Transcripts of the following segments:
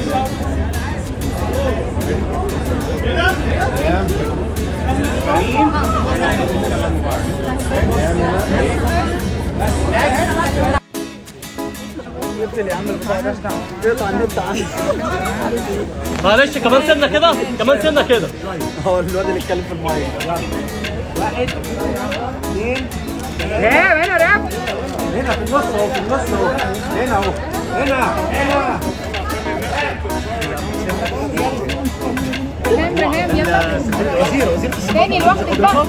معلش كمان سنه كده كمان سنه كده هو الواد اللي اتكلم في المايك واحد اثنين راب هنا راب هنا في النص اهو في النص اهو هنا اهو هنا هنا رهام رهام يلا وزير وزير في تاني لوحدك بقى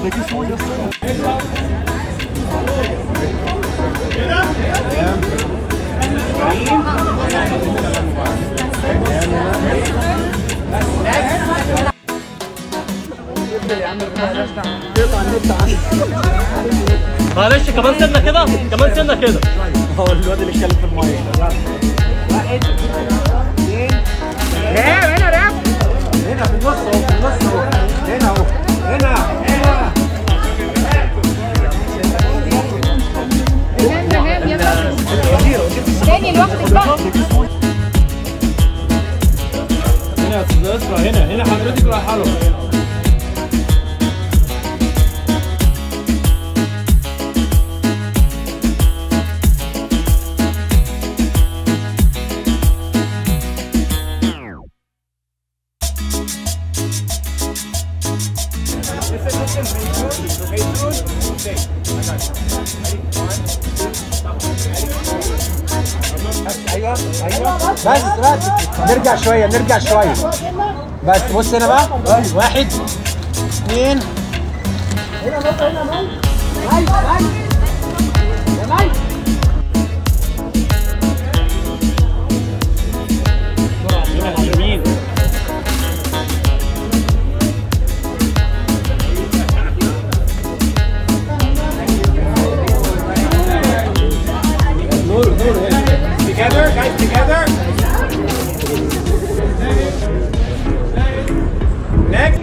معلش كمان سنه كده كمان سنه كده هو الواد اللي اتكلم في المايك واحد اثنين راب هنا راب هنا في النص اهو في النص اهو هنا اهو هنا هنا رهام رهام يلا وزير وزير في تاني لوحدك بقى هنا يا استاذ اسرى هنا هنا حضرتك رايحه له ايوه ايوه بس بس نرجع شويه نرجع شويه بس بص هنا بقى واحد اثنين يمين together guys together next